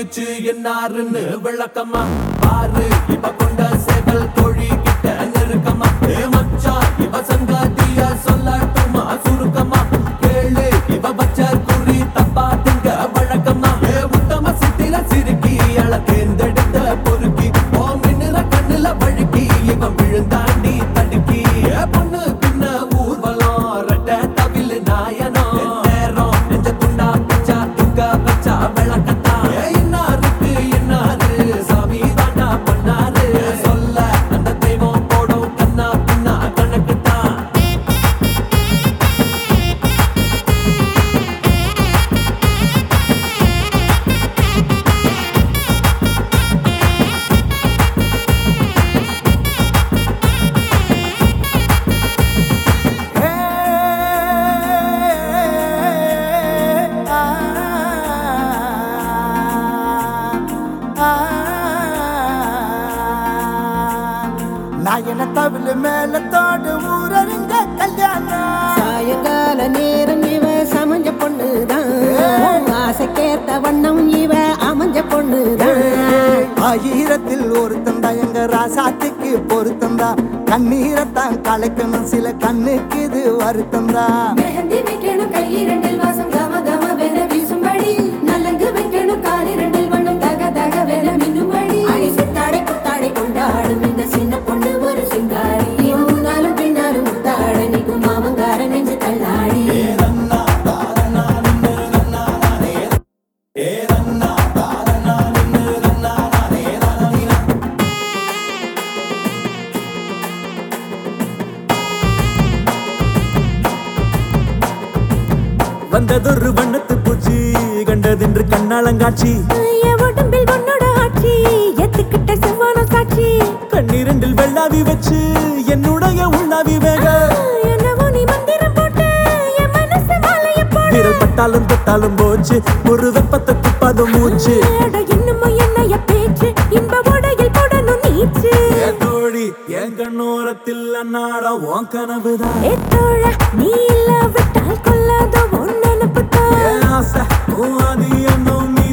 வந்துச்சு என்னாருன்னு விளக்கமா பாரு இவ கொண்ட சேவல் கோழி கிட்ட நெருக்கமா ஏ மச்சான் இவ சங்காத்திய சொல்லட்டுமா சுருக்கமா கேளு இவ பச்ச குறி தப்பா திங்க வழக்கமா ஏ உத்தம சித்திர சிறுக்கி அழ தேர்ந்தெடுத்த பொறுக்கி ஓ மின்னுற கண்ணுல வழுக்கி இவன் விழுந்தாண்டி தடுக்கி ஏ பொண்ணு பின்ன ஊர்வலம் ரெட்ட தவிழ் நாயனோ நேரம் நெஞ்ச துண்டா பிச்சா துக்க வச்சா விளக்கத்தா ஏ இன்னாருக்கு இன்னாரு சாமி தாண்டா பண்ணாரு சொல்ல அந்த தெய்வம் போடும் கண்ணா பின்னா கணக்குத்தான் நாயன தவிழ் மேலத்தோடு ஊரறிஞ்ச கல்யாணம் சாயங்கால நேரம் இவ சமஞ்ச பொண்ணுதான் ஆசைக்கேத்த வண்ணம் இவ அமைஞ்ச பொண்ணுதான் ஆயிரத்தில் ஒருத்தந்தா எங்க ராசாத்துக்கு பொருத்தந்தா கண்ணீரத்தான் கலைக்கணும் சில கண்ணுக்கு இது வருத்தந்தா மெஹந்தி வைக்கணும் கையிரண்டில் வாசம் கம கம வென வீசும்படி நலங்கு வைக்கணும் காலிரண்டில் வண்ணம் தக தக வென மின்னும்படி அடி சித்தாடை குத்தாடை கொண்டாடும் இந்த சின்ன பொண்ணு ஒரு சிங்காரி இவன் முன்னாலும் பின்னாலும் முத்தாட நிற்கும் மாமங்கார நெஞ்சு தள்ளாடி வந்ததொரு வண்ணத்து பூச்சி கண்டதென்று கண்ணாளங்காட்சி என் உடம்பில் உன்னோட ஆட்சி எத்துக்கிட்ட செவ்வான சாட்சி கண்ணீரண்டில் வெள்ளாவி வச்சு என்னுடைய உள்ளாவி வேக என்னவோ நீ மந்திரம் போட்டு என் மனசு மாலைய போட விரல் பட்டாலும் தொட்டாலும் போச்சு ஒரு வெப்பத்தை துப்பாத மூச்சு அட இன்னமும் என்னைய பேச்சு இன்ப உடையில் போடணும் நீச்சு என் தோழி என் கண்ணோரத்தில் அன்னாடம் உன் கனவுதான் ஏத்தோழ நீ இல்லாவிட்டால் கொல்லாத உன் நினப்புதான் என் ஆசை உன் ஆதி என்னும்